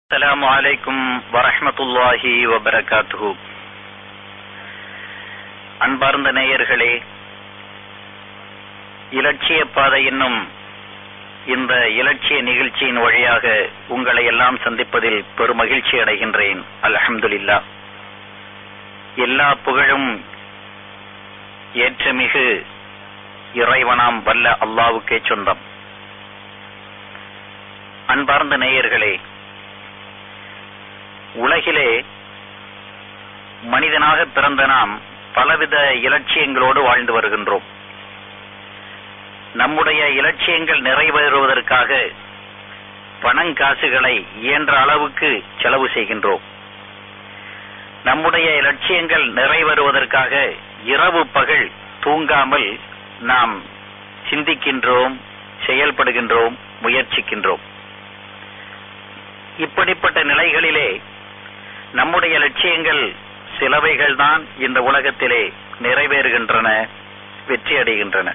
السلام عليكم ورحمة الله وبركاته அன்பார்ந்த நேயர்களே இலட்சிய பாதை என்னும் இந்த இலட்சிய நிகழ்ச்சியின் வழியாக உங்களை எல்லாம் சந்திப்பதில் பெருமகிழ்ச்சி அடைகின்றேன் அல்ஹம்துலில்லா எல்லா புகழும் ஏற்றமிகு இறைவனாம் வல்ல அல்லாவுக்கே சொந்தம் அன்பார்ந்த நேயர்களே உலகிலே மனிதனாக பிறந்த நாம் பலவித இலட்சியங்களோடு வாழ்ந்து வருகின்றோம் நம்முடைய இலட்சியங்கள் நிறைவேறுவதற்காக பணங்காசுகளை இயன்ற அளவுக்கு செலவு செய்கின்றோம் நம்முடைய இலட்சியங்கள் நிறைவேறுவதற்காக இரவு பகல் தூங்காமல் நாம் சிந்திக்கின்றோம் செயல்படுகின்றோம் முயற்சிக்கின்றோம் இப்படிப்பட்ட நிலைகளிலே நம்முடைய லட்சியங்கள் சிலவைகள் தான் இந்த உலகத்திலே நிறைவேறுகின்றன வெற்றி அடைகின்றன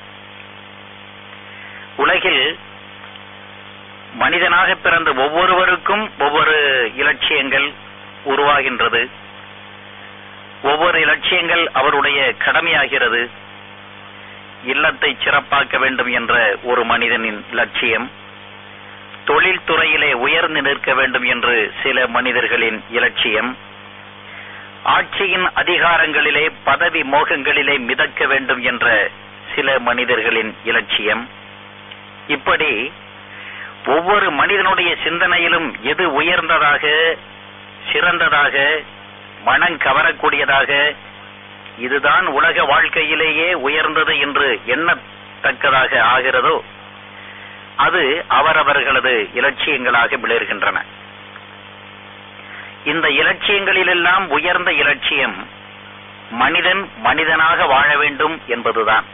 உலகில் மனிதனாக பிறந்த ஒவ்வொருவருக்கும் ஒவ்வொரு இலட்சியங்கள் உருவாகின்றது ஒவ்வொரு இலட்சியங்கள் அவருடைய கடமையாகிறது இல்லத்தை சிறப்பாக்க வேண்டும் என்ற ஒரு மனிதனின் லட்சியம் தொழில் துறையிலே உயர்ந்து நிற்க வேண்டும் என்று சில மனிதர்களின் இலட்சியம் ஆட்சியின் அதிகாரங்களிலே பதவி மோகங்களிலே மிதக்க வேண்டும் என்ற சில மனிதர்களின் இலட்சியம் இப்படி ஒவ்வொரு மனிதனுடைய சிந்தனையிலும் எது உயர்ந்ததாக சிறந்ததாக மனம் கவரக்கூடியதாக இதுதான் உலக வாழ்க்கையிலேயே உயர்ந்தது என்று எண்ணத்தக்கதாக ஆகிறதோ அது அவரவர்களது இலட்சியங்களாக விளர்கின்றன இந்த இலட்சியங்களிலெல்லாம் உயர்ந்த இலட்சியம் மனிதன் மனிதனாக வாழ வேண்டும் என்பதுதான்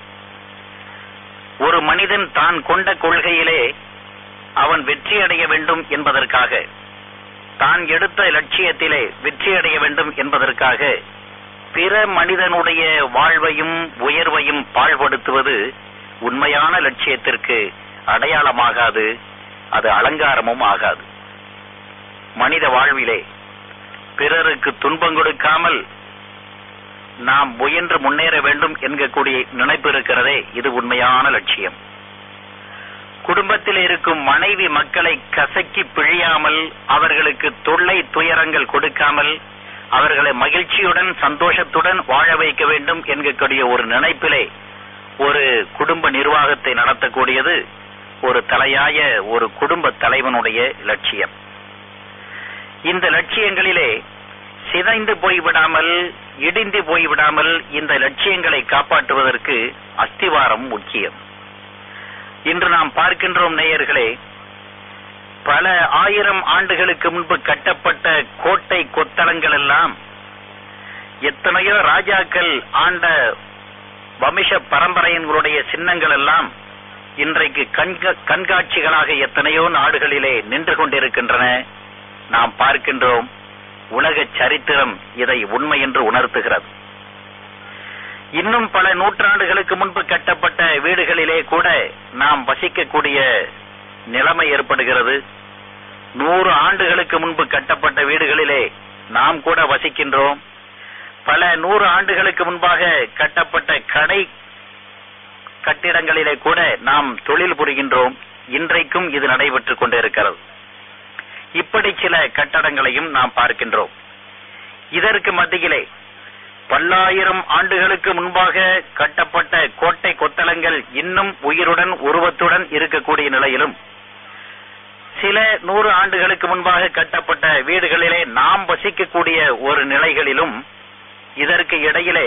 ஒரு மனிதன் தான் கொண்ட கொள்கையிலே அவன் வெற்றியடைய வேண்டும் என்பதற்காக தான் எடுத்த லட்சியத்திலே வெற்றியடைய வேண்டும் என்பதற்காக பிற மனிதனுடைய வாழ்வையும் உயர்வையும் பாழ்படுத்துவது உண்மையான லட்சியத்திற்கு அடையாளமாகாது அது அலங்காரமும் ஆகாது மனித வாழ்விலே பிறருக்கு துன்பம் கொடுக்காமல் நாம் முயன்று முன்னேற வேண்டும் என்கக்கூடிய நினைப்பு இருக்கிறதே இது உண்மையான லட்சியம் குடும்பத்தில் இருக்கும் மனைவி மக்களை கசக்கி பிழியாமல் அவர்களுக்கு தொல்லை துயரங்கள் கொடுக்காமல் அவர்களை மகிழ்ச்சியுடன் சந்தோஷத்துடன் வாழ வைக்க வேண்டும் என்கக்கூடிய ஒரு நினைப்பிலே ஒரு குடும்ப நிர்வாகத்தை நடத்தக்கூடியது ஒரு தலையாய ஒரு குடும்ப தலைவனுடைய லட்சியம் இந்த லட்சியங்களிலே சிதைந்து போய்விடாமல் இடிந்து போய்விடாமல் இந்த லட்சியங்களை காப்பாற்றுவதற்கு அஸ்திவாரம் முக்கியம் இன்று நாம் பார்க்கின்றோம் நேயர்களே பல ஆயிரம் ஆண்டுகளுக்கு முன்பு கட்டப்பட்ட கோட்டை கொத்தளங்கள் எல்லாம் எத்தனையோ ராஜாக்கள் ஆண்ட வம்ச பரம்பரையினுடைய சின்னங்கள் எல்லாம் இன்றைக்கு கண்காட்சிகளாக எத்தனையோ நாடுகளிலே நின்று கொண்டிருக்கின்றன நாம் பார்க்கின்றோம் உலக சரித்திரம் இதை உண்மை என்று உணர்த்துகிறது இன்னும் பல நூற்றாண்டுகளுக்கு முன்பு கட்டப்பட்ட வீடுகளிலே கூட நாம் வசிக்கக்கூடிய நிலைமை ஏற்படுகிறது நூறு ஆண்டுகளுக்கு முன்பு கட்டப்பட்ட வீடுகளிலே நாம் கூட வசிக்கின்றோம் பல நூறு ஆண்டுகளுக்கு முன்பாக கட்டப்பட்ட கடை கட்டிடங்களிலே கூட நாம் தொழில் புரிகின்றோம் இன்றைக்கும் இது நடைபெற்றுக் கொண்டிருக்கிறது இப்படி சில கட்டடங்களையும் நாம் பார்க்கின்றோம் இதற்கு மத்தியிலே பல்லாயிரம் ஆண்டுகளுக்கு முன்பாக கட்டப்பட்ட கோட்டை கொத்தளங்கள் இன்னும் உயிருடன் உருவத்துடன் இருக்கக்கூடிய நிலையிலும் சில நூறு ஆண்டுகளுக்கு முன்பாக கட்டப்பட்ட வீடுகளிலே நாம் வசிக்கக்கூடிய ஒரு நிலைகளிலும் இதற்கு இடையிலே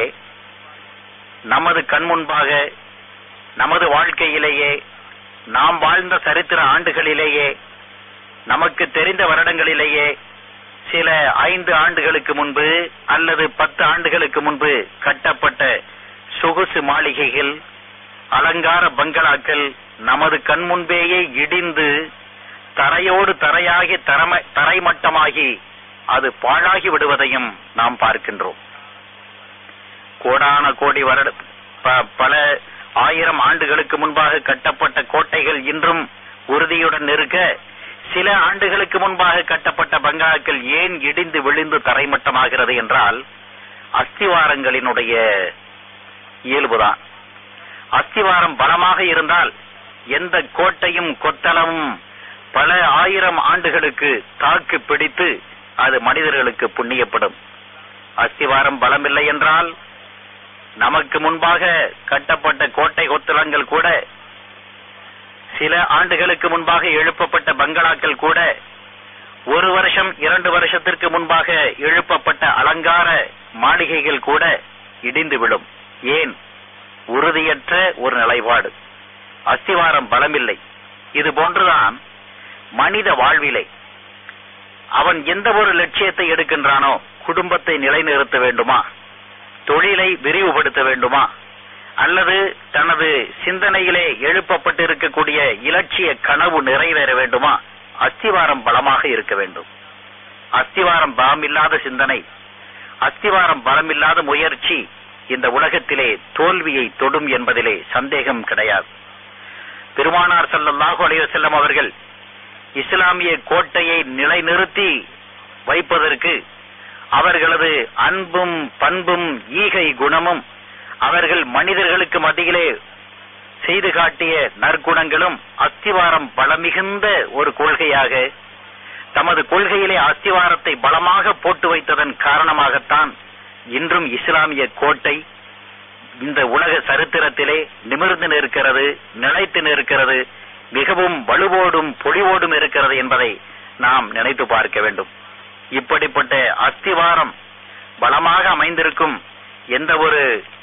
நமது கண் முன்பாக நமது வாழ்க்கையிலேயே நாம் வாழ்ந்த சரித்திர ஆண்டுகளிலேயே நமக்கு தெரிந்த வருடங்களிலேயே சில ஐந்து ஆண்டுகளுக்கு முன்பு அல்லது பத்து ஆண்டுகளுக்கு முன்பு கட்டப்பட்ட சொகுசு மாளிகைகள் அலங்கார பங்களாக்கள் நமது கண் முன்பேயே இடிந்து தரையோடு தரையாகி தரைமட்டமாகி அது பாழாகி விடுவதையும் நாம் பார்க்கின்றோம் கோடான கோடி வருட பல ஆயிரம் ஆண்டுகளுக்கு முன்பாக கட்டப்பட்ட கோட்டைகள் இன்றும் உறுதியுடன் இருக்க சில ஆண்டுகளுக்கு முன்பாக கட்டப்பட்ட பங்களாக்கள் ஏன் இடிந்து விழுந்து தரைமட்டமாகிறது என்றால் அஸ்திவாரங்களினுடைய இயல்புதான் அஸ்திவாரம் பலமாக இருந்தால் எந்த கோட்டையும் கொத்தளமும் பல ஆயிரம் ஆண்டுகளுக்கு தாக்கு பிடித்து அது மனிதர்களுக்கு புண்ணியப்படும் அஸ்திவாரம் பலமில்லை என்றால் நமக்கு முன்பாக கட்டப்பட்ட கோட்டை கொத்தளங்கள் கூட சில ஆண்டுகளுக்கு முன்பாக எழுப்பப்பட்ட பங்களாக்கள் கூட ஒரு வருஷம் இரண்டு வருஷத்திற்கு முன்பாக எழுப்பப்பட்ட அலங்கார மாளிகைகள் கூட இடிந்து விடும் ஏன் உறுதியற்ற ஒரு நிலைப்பாடு அஸ்திவாரம் பலமில்லை இது போன்றுதான் மனித வாழ்விலை அவன் எந்த ஒரு லட்சியத்தை எடுக்கின்றானோ குடும்பத்தை நிலைநிறுத்த வேண்டுமா தொழிலை விரிவுபடுத்த வேண்டுமா அல்லது தனது சிந்தனையிலே எழுப்பப்பட்டிருக்கக்கூடிய இலட்சிய கனவு நிறைவேற வேண்டுமா அஸ்திவாரம் பலமாக இருக்க வேண்டும் அஸ்திவாரம் பலமில்லாத சிந்தனை அஸ்திவாரம் பலமில்லாத முயற்சி இந்த உலகத்திலே தோல்வியை தொடும் என்பதிலே சந்தேகம் கிடையாது பெருமானார் ஸல்லல்லாஹு அலைஹி வஸல்லம் அவர்கள் இஸ்லாமிய கோட்டையை நிலைநிறுத்தி வைப்பதற்கு அவர்களது அன்பும் பண்பும் ஈகை குணமும் அவர்கள் மனிதர்களுக்கு மத்தியிலே செய்து காட்டிய நற்குணங்களும் அஸ்திவாரம் பலமிகுந்த ஒரு கொள்கையாக தமது கொள்கையிலே அஸ்திவாரத்தை பலமாக போட்டு வைத்ததன் காரணமாகத்தான் இன்றும் இஸ்லாமிய கோட்டை இந்த உலக சரித்திரத்திலே நிமிர்ந்து நிற்கிறது நிலைத்து நிற்கிறது மிகவும் வலுவோடும் பொலிவோடும் இருக்கிறது என்பதை நாம் நினைத்து பார்க்க வேண்டும் இப்படிப்பட்ட அஸ்திவாரம் பலமாக அமைந்திருக்கும் எந்த ஒரு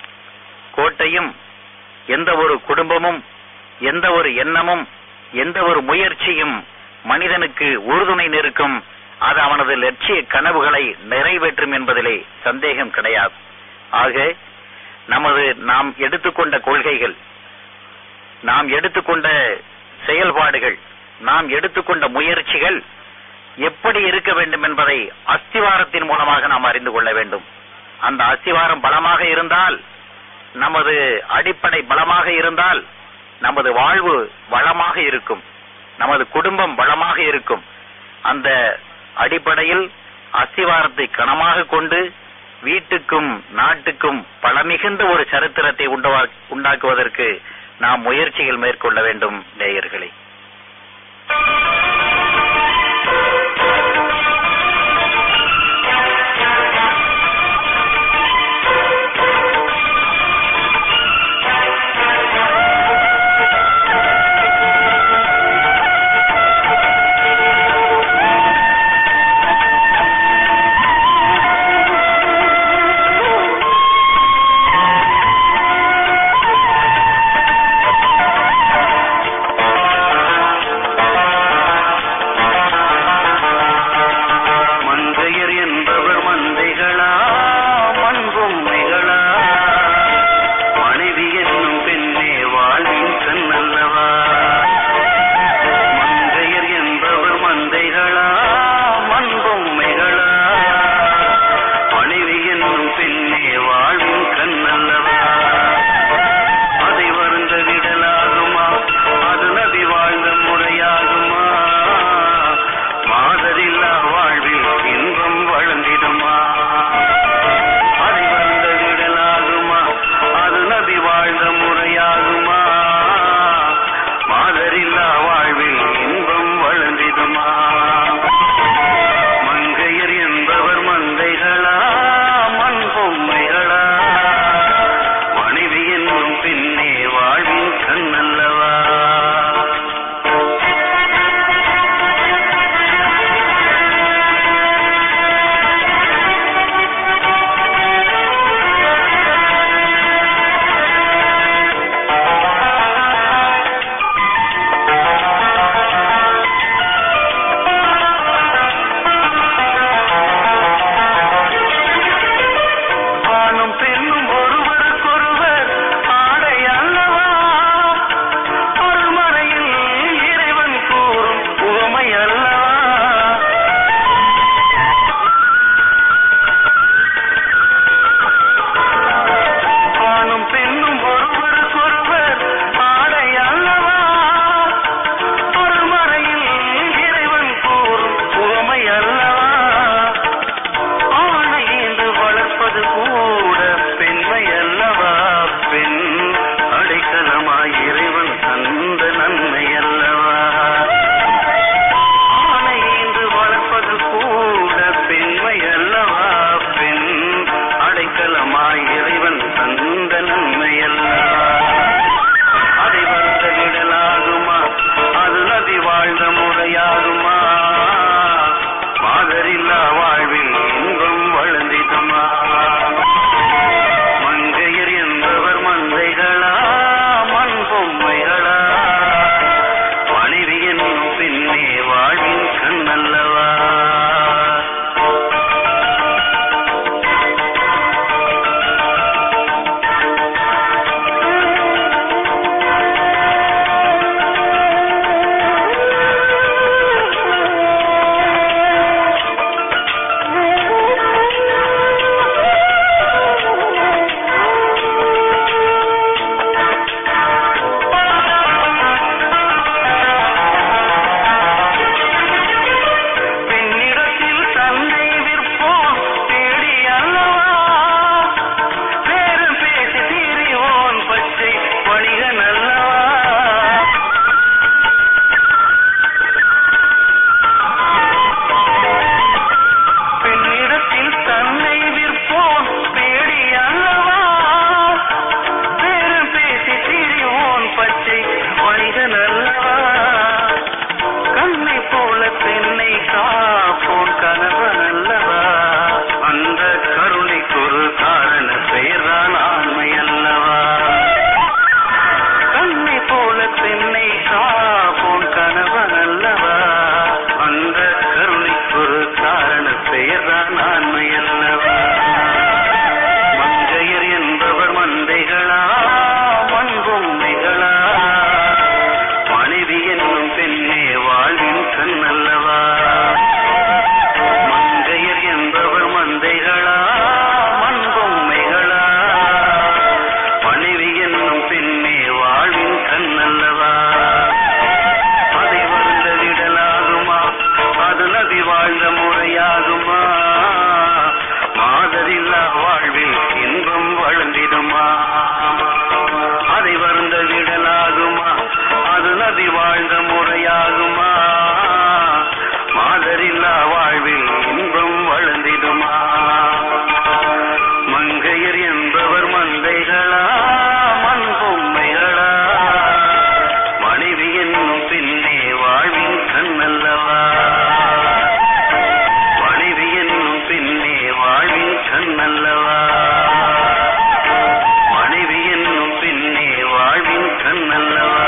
கோட்டையும் எந்த ஒரு குடும்பமும் எந்த ஒரு எண்ணமும் எந்த ஒரு முயற்சியும் மனிதனுக்கு உறுதுணை நிற்கும் அது அவனது லட்சிய கனவுகளை நிறைவேற்றும் என்பதிலே சந்தேகம் கிடையாது ஆக நமது நாம் எடுத்துக்கொண்ட கொள்கைகள் நாம் எடுத்துக்கொண்ட செயல்பாடுகள் நாம் எடுத்துக்கொண்ட முயற்சிகள் எப்படி இருக்க வேண்டும் என்பதை அஸ்திவாரத்தின் மூலமாக நாம் அறிந்து கொள்ள வேண்டும் அந்த அஸ்திவாரம் பலமாக இருந்தால் நமது அடிப்படை பலமாக இருந்தால் நமது வாழ்வு வளமாக இருக்கும் நமது குடும்பம் வளமாக இருக்கும் அந்த அடிப்படையில் அஸ்திவாரத்தை கனமாக கொண்டு வீட்டுக்கும் நாட்டுக்கும் பலமிகுந்த ஒரு சரித்திரத்தை உண்டவா- உண்டாக்குவதற்கு நாம் முயற்சிகள் மேற்கொள்ள வேண்டும் நேயர்களே Thank you. பெயர்தான் ஆண்மை அல்லவா மங்கையர் என்பவர் மந்தைகளா மண் பொம்மைகளா மனைவி என்னும் பெண்ணே வாழ்வின் கண் அல்லவா மங்கையர் என்பவர் மந்தைகளா மண் பொம்மைகளா மனைவி என்னும் பெண்ணே வாழ்வின் கண் அல்லவா அதை வருந்த விடலாகுமா அது நபி வாழ்ந்த முறையாகுமா மாதரில்லா வாழ்வில் இன்பம் வளர்ந்திடுமா அதை வருந்த விடலாகுமா அது நபி வாழ்ந்த முறையாகுமா மாதரில்லா வாழ்வில் இன்பம் வளர்ந்திடுமா மங்கையர் என்பவர் மந்தைகளா மண் பொம்மைகளா மனைவி என்னும் பின்னே வாழ்வின் கண்ணல்லவா மனைவி என்னும் பின்னே வாழ்வின் கண்ணல்லவா மனைவி என்னும் பின்னே வாழ்வின் கண்ணல்லவா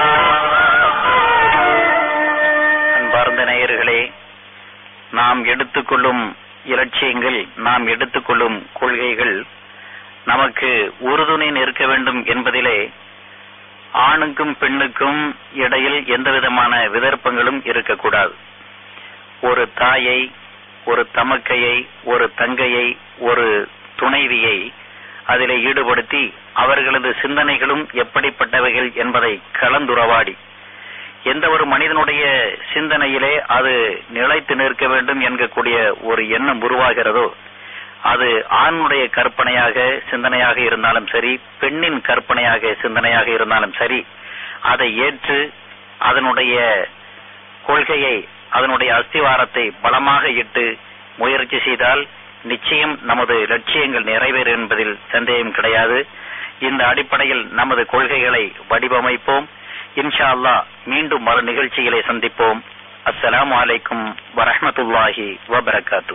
அன்பார்ந்த நேயர்களே நாம் எடுத்துக்கொள்ளும் இலட்சியங்கள் நாம் எடுத்துக்கொள்ளும் கொள்கைகள் நமக்கு உறுதுணை நிற்க வேண்டும் என்பதிலே ஆணுக்கும் பெண்ணுக்கும் இடையில் எந்த விதமான விதர்ப்பங்களும் இருக்கக்கூடாது ஒரு தாயை ஒரு தமக்கையை ஒரு தங்கையை ஒரு துணைவியை அதிலே ஈடுபடுத்தி அவர்களது சிந்தனைகளும் எப்படிப்பட்டவைகள் என்பதை கலந்துரவாடி எந்த ஒரு மனிதனுடைய சிந்தனையிலே அது நிலைத்து நிற்க வேண்டும் என்கக்கூடிய ஒரு எண்ணம் உருவாகிறதோ அது ஆணுடைய கற்பனையாக சிந்தனையாக இருந்தாலும் சரி பெண்ணின் கற்பனையாக சிந்தனையாக இருந்தாலும் சரி அதை ஏற்று அதனுடைய கொள்கையை அதனுடைய அஸ்திவாரத்தை பலமாக இட்டு முயற்சி செய்தால் நிச்சயம் நமது லட்சியங்கள் நிறைவேறும் என்பதில் சந்தேகம் கிடையாது இந்த அடிப்படையில் நமது கொள்கைகளை வடிவமைப்போம் இன்ஷா அல்லாஹ் மீண்டும் மறு நிகழ்ச்சிகளை சந்திப்போம் அஸ்ஸலாமு அலைக்கும் வரஹ்மத்துல்லாஹி வபரகாத்து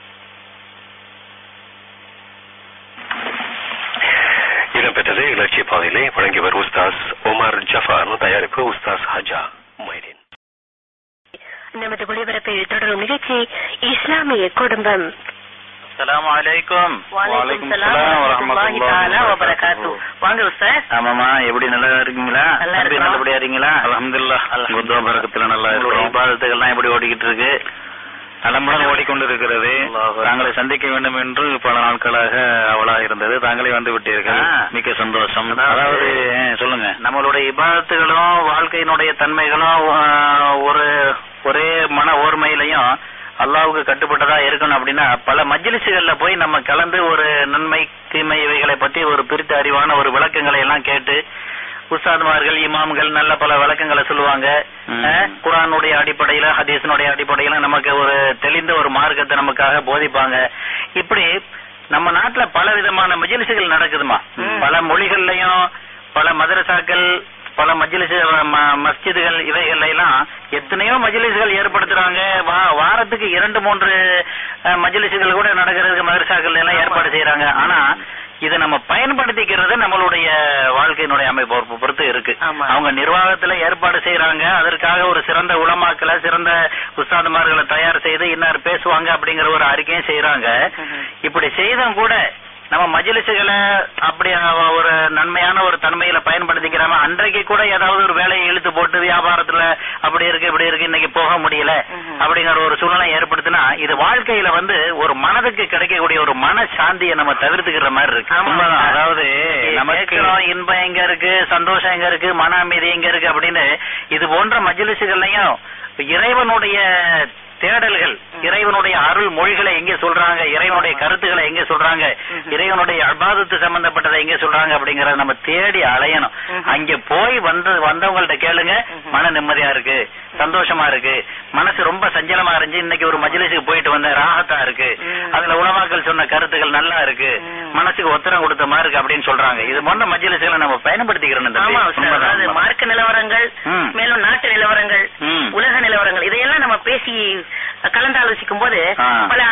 இடம்பெற்றது இலட்சிய பாதையிலே வழங்கியவர் உஸ்தாஸ் ஒமர் ஜஃபார் தயாரிப்பு உஸ்தாஸ் ஹஜா மைதீன் நமது ஒளிபரப்பில் தொடரும் நிகழ்ச்சி இஸ்லாமிய குடும்பம் அஸ்ஸலாமு அலைக்கும் வலைக்கும் சலாம் வரஹ்மத்துல்லாஹி தஆலா வபரகாத்து வாங்க உஸ்தாத் ஆமாமா எப்படி நல்லா இருக்கீங்களா நல்லா தம்பி இருக்கோம். நல்லபடியா இருக்கீங்களா அல்ஹம்துலில்லாஹ் குர்துவா பரக்கத்துல நல்லா இருக்கோம் இபாதத்துகள்லாம் எப்படி ஓடிக்கிட்டு இருக்கு நலமுடன் ஓடிக்கொண்டிருக்கிறது தாங்களை சந்திக்க வேண்டும் என்று பல நாட்களாக அவளா இருந்தது தாங்களே வந்து விட்டீர்கள் மிக்க சந்தோஷம் அதாவது சொல்லுங்க நம்மளுடைய இபாதத்துகளும் வாழ்க்கையினுடைய தன்மைகளும் ஆஹ், ஒரு ஒரே மன ஓர்மையிலையும் அல்லாவுக்கு கட்டுப்பட்டதா இருக்கணும் அப்படின்னா பல மஜ்லிசுகள்ல போய் நம்ம கலந்து ஒரு நன்மை தீமை இவைகளை பத்தி ஒரு பிரித்த அறிவான ஒரு விளக்கங்களை எல்லாம் கேட்டு உஸ்தாத்மார்கள் இமாம்கள் நல்ல பல விளக்கங்களை சொல்லுவாங்க அஹ், குர்ஆனுடைய அடிப்படையில ஹதீஸினுடைய அடிப்படையில நமக்கு ஒரு தெளிந்த ஒரு மார்க்கத்தை நமக்காக போதிப்பாங்க இப்படி நம்ம நாட்டுல பல விதமான மஜ்லிசுகள் நடக்குதுமா பல மொழிகள்லயும் பல மதரசாக்கள் பல மஜ்லிஸ் ம- மஸ்ஜிதுகள் இவைகள்ல எல்லாம் எத்தனையோ மஜ்லிஸ்கள் ஏற்படுத்துறாங்க வா- வாரத்துக்கு இரண்டு மூன்று அஹ், மஜ்லிஸ்கள் கூட நடக்கிறதுக்கு மதரசாக்கள் எல்லாம் ஏற்பாடு செய்யறாங்க ஆனா இதை நம்ம பயன்படுத்திக்கிறது நம்மளுடைய வாழ்க்கையினுடைய அமைப்பு பொறுப்பு பொறுத்து இருக்கு ஆமா. அவங்க நிர்வாகத்துல ஏற்பாடு செய்யறாங்க அதற்காக ஒரு சிறந்த உலமாக்களை சிறந்த உஸ்தாதுமார்களை தயார் செய்து இன்னார் பேசுவாங்க அப்படிங்கிற ஒரு அறிக்கையும் செய்யறாங்க இப்படி செய்தும் கூட நம்ம மஜ்லிசுகளை அப்படி அவ- ஒரு நன்மையான ஒரு தன்மையில பயன்படுத்திக்கிறாம அன்றைக்கு கூட ஏதாவது ஒரு வேலையை இழுத்து போட்டு வியாபாரத்துல அப்படி இருக்கு இப்படி இருக்கு இன்னைக்கு போக முடியல அப்படிங்கிற ஒரு சூழ்நிலை ஏற்படுத்தினா இது வாழ்க்கையில வந்து ஒரு மனதுக்கு கிடைக்கக்கூடிய ஒரு மன சாந்தியை நம்ம தவிர்த்துக்கிற மாதிரி இருக்கு உண்மைதான். அதாவது நமக்கு இன்பம் எங்க இருக்கு சந்தோஷம் எங்க இருக்கு மன அமைதி எங்க இருக்கு அப்படின்னு இது போன்ற மஜ்லிசுகள்லயும் இறைவனுடைய தேடல்கள் இறைவனுடைய அருள் மொழிகளை எங்க சொல்றாங்க இறைவனுடைய கருத்துக்களை எங்க சொல்றாங்க இறைவனுடைய அபாதத்து சம்பந்தப்பட்டதை எங்க சொல்றாங்க அப்படிங்கறத நம்ம தேடி அலையணும் அங்க போய் வந்து வந்தவங்கள்ட்ட கேளுங்க மன நிம்மதியா இருக்கு சந்தோஷமா இருக்கு மனசு ரொம்ப சஞ்சலமா இருந்துச்சு இன்னைக்கு ஒரு மஜ்லிஸுக்கு போயிட்டு வந்தேன் ராகத்தா இருக்கு அதுல உலமாக்கள் சொன்ன கருத்துக்கள் நல்லா இருக்கு மனசுக்கு ஒத்தரம் கொடுத்த மாதிரி இருக்கு அப்படின்னு சொல்றாங்க இது போன்ற மஜ்லிஸ்களை நம்ம பயன்படுத்திக்கிறோம் இந்த ஆமா உஸ்தாத். அதாவது மார்க்க நிலவரங்கள் ம். மேலும் நாட்டு நிலவரங்கள் ம். உலக நிலவரங்கள் இதையெல்லாம் நம்ம பேசி கலந்தாலோசிக்கும் போது ஆ. பல அமைதியை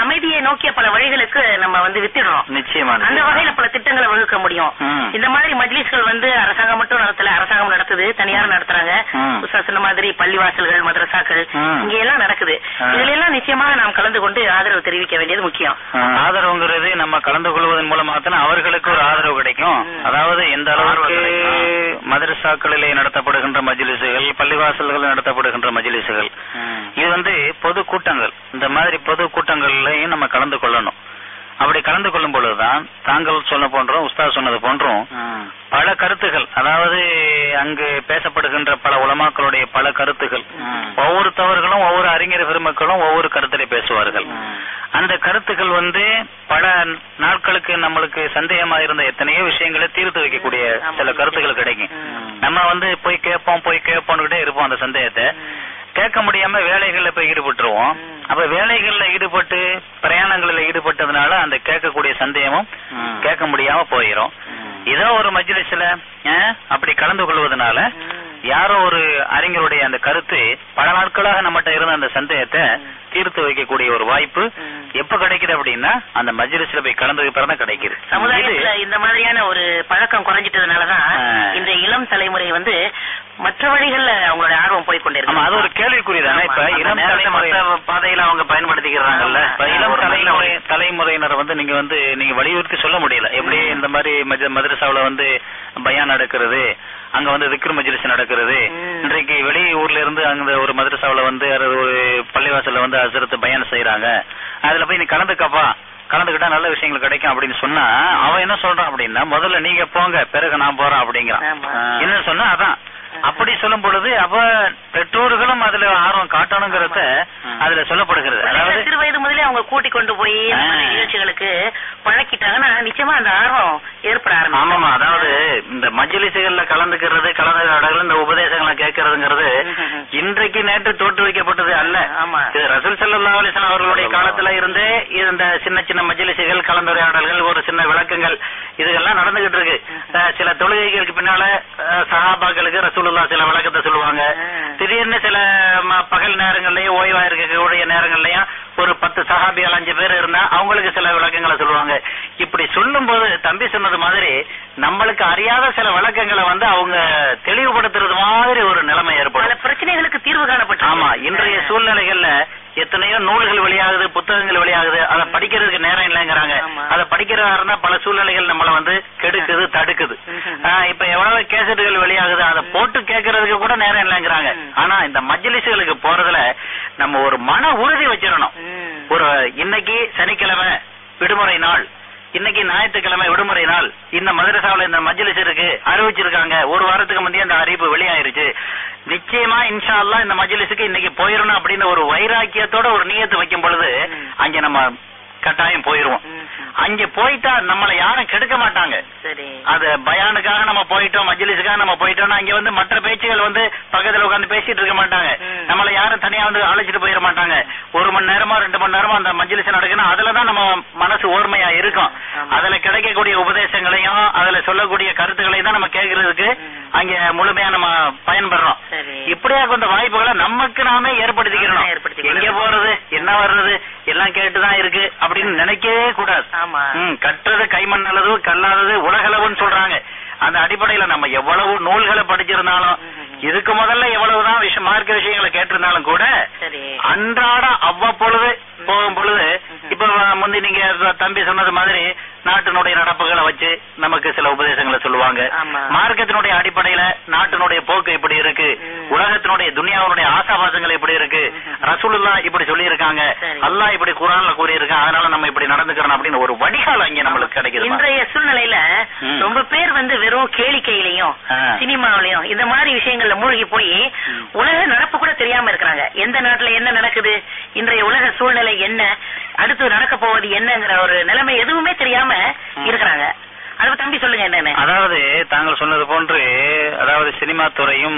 நோக்கிய பல வழிகளுக்கு நம்ம வந்து வித்திடுறோம் நிச்சயமா அந்த நிச்சயமா. வகையில பல திட்டங்களை வகுக்க முடியும் ம். இந்த மாதிரி மஜ்லிஸ்கள் வந்து அரசாங்கம் மட்டும் நடத்தல அரசாங்கம் நடத்துது தனியார் நடத்துறாங்க ம். உஸ்தா சொன்ன மாதிரி பள்ளிவாசல்கள் மதரசாக்கள் ம். இங்க எல்லாம் நடக்குது ஆ. இதுல எல்லாம் நிச்சயமாக நாம் கலந்து கொண்டு ஆதரவு தெரிவிக்க வேண்டியது முக்கியம் ஆஹ் ஆதரவுங்கிறது நம்ம கலந்து கொள்வதன் மூலமாக தான் அவர்களுக்கு ஒரு ஆதரவு கிடைக்கும் ம். அதாவது எந்த அளவுக்கு ஆர்வம் கிடைக்கும். மதரசாக்களிலே நடத்தப்படுகின்ற மஜ்லிசுகள் பள்ளிவாசல்கள் நடத்தப்படுகின்ற மஜ்லிசுகள் இது வந்து பொது கூட்டங்கள் இந்த மாதிரி பொது கூட்டங்கள்லயும் நம்ம கலந்து கொள்ளணும் அப்படி கலந்து கொள்ளும் பொழுதுதான் தாங்கள் சொன்ன போன்றும் உஸ்தாத் சொன்னது போன்றும் பல கருத்துகள் அதாவது அங்கு பேசப்படுகின்ற பல உலமாக்களுடைய பல கருத்துகள் ஒவ்வொருத்தவர்களும் ஒவ்வொரு அறிஞர் பெருமக்களும் ஒவ்வொரு கருத்திலே பேசுவார்கள் அந்த கருத்துக்கள் வந்து பல நாட்களுக்கு நம்மளுக்கு சந்தேகமா இருந்த எத்தனையோ விஷயங்களை தீர்த்து வைக்கக்கூடிய ஆமா. சில கருத்துக்கள் கிடைக்கும் ம். நம்ம வந்து போய் கேட்போம் போய் கேட்போம்னுக்கிட்டே இருப்போம் அந்த சந்தேகத்தை கேட்க முடியாம வேலைகள்ல போய் ஈடுபட்டுருவோம் அப்ப வேலைகள்ல ஈடுபட்டு பிரயாணங்கள்ல ஈடுபட்டதுனால அந்த கேட்கக்கூடிய சந்தேகமும் கேட்க முடியாம போயிரும் ஏதோ ஒரு மஜ்லிஸ்ல அஹ், அப்படி கலந்து கொள்வதனால யாரோ ஒரு அறிஞருடைய அந்த கருத்து பல நாட்களாக நம்மகிட்ட இருந்த அந்த சந்தேகத்தை தீர்த்து வைக்கக்கூடிய ஒரு வாய்ப்பு எப்ப கிடைக்குது அப்படின்னா அந்த மஜ்லிஸ்ல போய் கலந்ததுக்கு பிறகு தான் கிடைக்குது சமுதாயத்துல இது- இந்த மாதிரியான ஒரு பழக்கம் குறைஞ்சிட்டதுனாலதான் ஆ. இந்த இளம் தலைமுறை வந்து மற்ற வழிகள்ல அவங்களோட ஆர்வம் போய் கொண்டிருக்கு ஆமா அது ஒரு கேள்விக்குறி தானே இப்ப அந்த இளம் நேரத்தை தலைமுறை மத்த பாதையில அவங்க பயன்படுத்திக்கிறாங்கல்ல இப்ப இளம் தலைமுறை தலைமுறையினர் வந்து நீங்க வந்து நீங்க வலியுறுத்தி சொல்ல முடியல எப்படி இந்த மாதிரி மஜ- மதரசாவுல வந்து பயான் நடக்கிறது அங்க வந்து திக்ரு மஜ்லிஸ் நடக்கிறது ம். இன்றைக்கு வெளி ஊர்ல இருந்து அங்க ஒரு மதரசாவுல வந்து யாராவது ஒரு பள்ளிவாசல்ல வந்து அசரத்து பயான் செய்யறாங்க அதுல போய் நீ கலந்துக்கப்பா கலந்துக்கிட்டா நல்ல விஷயங்கள் கிடைக்கும் அப்படின்னு சொன்னா அவன் என்ன சொல்றான் அப்படின்னா முதல்ல நீங்க போங்க பிறகு நான் போறேன் அப்படிங்கிறான் ஆமா. என்ன சொன்னா அதான் அப்படி சொல்லும் பொழுது அப்ப பெற்றோர்களும் அதுல ஆர்வம் காட்டணுங்கிறத அதுல சொல்லப்படுகிறது அதாவது சிறு வயது முதலே அவங்க கூட்டி கொண்டு போய் இந்த மாதிரி ஆ. நிகழ்ச்சிகளுக்கு பழக்கிட்டாங்கன்னா நிச்சயமா அந்த ஆர்வம் ஏற்பட ஆரம்பிக்கும் ஆமாமா அதாவது இந்த மஜ்லிசுகள்ல கலந்துக்கிறது கலந்துரையாடல் இந்த உபதேசங்களை கேட்கறதுங்கிறது ம்ஹும். இன்றைக்கு நேற்று தோற்று வைக்கப்பட்டது அல்ல ஆமா. இது ரசூல் ஸல்லல்லாஹு அலைஹி வஸல்லம் அவர்களுடைய காலத்துல இருந்தே இந்த சின்ன சின்ன மஜ்லிசுகள் கலந்துரையாடல்கள் ஒரு சின்ன விளக்கங்கள் இதுகெல்லாம் நடந்துகிட்டு இருக்கு அஹ் சில தொழுகைகளுக்கு பின்னால அஹ், சஹாபாக்களுக்கு ரசூலுல்லாஹ் சில விளக்கத்தை சொல்லுவாங்க ஆ. திடீர்னு சில ம- பகல் நேரங்கள்லயும் ஓய்வா இருக்கக்கூடிய நேரங்கள்லயும் ஒரு பத்து சஹாபிகள் அஞ்சு பேர் இருந்தா அவங்களுக்கு சில விளக்கங்களை சொல்லுவாங்க இப்படி சொல்லும் போது தம்பி சொன்னது மாதிரி நம்மளுக்கு அறியாத சில விளக்கங்களை வந்து அவங்க தெளிவுபடுத்துறது மாதிரி ஒரு நிலைமை பல ஏற்படும் பிரச்சனைகளுக்கு தீர்வு காணப்பட்டு ஆமா இன்றைய சூழ்நிலைகள்ல எத்தனையோ நூல்கள் வெளியாகுது புத்தகங்கள் வெளியாகுது அதை படிக்கிறதுக்கு நேரம் இல்லைங்கிறாங்க ஆமா. அதை படிக்கிறதா இருந்தா பல சூழ்நிலைகள் நம்மள வந்து கெடுக்குது தடுக்குது ம்ஹும். ஆஹ் இப்ப எவ்வளவு கேசட்டுகள் வெளியாகுது அதை போட்டு கேட்கறதுக்கு கூட நேரம் இல்லைங்கிறாங்க ம். ஆனா இந்த மஜ்லிசுகளுக்கு போறதுல நம்ம ஒரு மன உறுதி வச்சிடணும் ம். ஒரு இன்னைக்கு சனிக்கிழமை விடுமுறை நாள் இன்னைக்கு ஞாயிற்றுக்கிழமை விடுமுறை நாள் இந்த மதரசாவுல இந்த மஜ்லிஸ் இருக்கு அறிவிச்சிருக்காங்க ஒரு வாரத்துக்கு முந்தைய அந்த அறிவிப்பு வெளியாயிருச்சு நிச்சயமா இன்ஷா அல்லாஹ் இந்த மஜ்லிஸுக்கு இன்னைக்கு போயிடணும் அப்படின்னு ஒரு வைராக்கியத்தோட ஒரு நியத்து வைக்கும் பொழுது ம். அங்க நம்ம கட்டாயம் போயிருவோம் ம்ஹும். அங்க போயிட்டா நம்மளை யாரும் கெடுக்க மாட்டாங்க சரி அது பயானுக்காக நம்ம போயிட்டோம் மஜ்லிஸுக்காக நம்ம போயிட்டோம்னா அங்க வந்து மற்ற பேச்சுகள் வந்து பக்கத்துல உட்கார்ந்து பேசிட்டு இருக்க மாட்டாங்க ம். நம்மள யாரும் தனியா வந்து அழைச்சிட்டு போயிட மாட்டாங்க ஒரு மணி நேரமா ரெண்டு மணி நேரமா அந்த மஜ்லிஸ் நடக்குன்னா அதுலதான் நம்ம மனசு ஓர்மையா இருக்கும் ஆமா. அதுல கிடைக்கக்கூடிய உபதேசங்களையும் அதுல சொல்லக்கூடிய கருத்துக்களையும் தான் நம்ம கேட்கறதுக்கு ம். அங்க முழுமையா நம்ம பயன்படுறோம் சரி இப்படியா கொண்ட வாய்ப்புகளை நமக்கு நாமே ஏற்படுத்திக்கிறோம் நாமே ஏற்படுத்திக்கணும். எங்க போறது என்ன வர்றது எல்லாம் கேட்டுதான் இருக்கு அப்படின்னு நினைக்கவே கூடாது ஆமா ம், கற்றது கைமண் அளவு கல்லாதது உலகளவுன்னு சொல்றாங்க அந்த அடிப்படையில நம்ம எவ்வளவு நூல்களை படிச்சிருந்தாலும் இதுக்கு முதல்ல எவ்வளவுதான் விஷயம் மார்க்க விஷயங்களை கேட்டிருந்தாலும் கூட சரி அன்றாட அவ்வப்பொழுது போகும் பொழுது இப்ப முந்தி நீங்க தம்பி சொன்னது மாதிரி நாட்டினுடைய நடப்புகளை வச்சு நமக்கு சில உபதேசங்களை சொல்லுவாங்க ஆமா. மார்க்கத்தினுடைய அடிப்படையில நாட்டினுடைய போக்கு இப்படி இருக்கு ம். உலகத்தினுடைய துனியாவுடைய ஆசாபாசங்கள் இப்படி இருக்கு ரசூலுல்லா இப்படி சொல்லி இருக்காங்க சரி. அல்லாஹ் இப்படி குரான்ல கூறி இருக்கான் அதனால நம்ம இப்படி நடந்துக்கிறோம் அப்படின்னு ஒரு வடிகால் அங்க நம்மளுக்கு கிடைக்குது இன்றைய சூழ்நிலையில ம். ரொம்ப பேர் வந்து வெறும் கேளிக்கையிலையும் ஆ. சினிமாவிலையும் இந்த மாதிரி விஷயங்கள்ல மூழ்கி போய் உலக நடப்பு கூட தெரியாம இருக்கிறாங்க எந்த நாட்டுல என்ன நடக்குது இன்றைய உலக சூழ்நிலை என்ன அடுத்து நடக்க போவது என்னங்கிற ஒரு நிலைமை எதுவுமே தெரியாம இருக்கிறாங்க அதை தம்பி சொல்லுங்க என்னன்னு அதாவது தாங்கள் சொன்னது போன்று அதாவது சினிமா துறையும்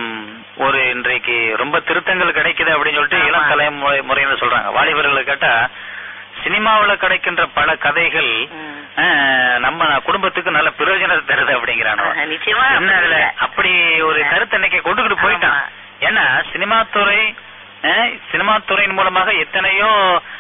ஒரு இன்றைக்கு ரொம்ப திருத்தங்கள் கிடைக்குது அப்படின்னு சொல்லிட்டு ஆமா. இளம் தலைமுறை முறையினர் சொல்றாங்க வாலிபர்களை கேட்டா சினிமாவுல கிடைக்கின்ற பல கதைகள் ம். அஹ், நம்ம குடும்பத்துக்கு நல்ல பிரயோஜனத்தை தருது அப்படிங்கிறானோ ஆஹா, நிச்சயமா என்ன அதுல அப்படி ஒரு கருத்து இன்னைக்கு கொண்டுகிட்டு போயிட்டான் ஆமா. ஏன்னா சினிமா துறை அஹ், சினிமா துறையின் மூலமாக எத்தனையோ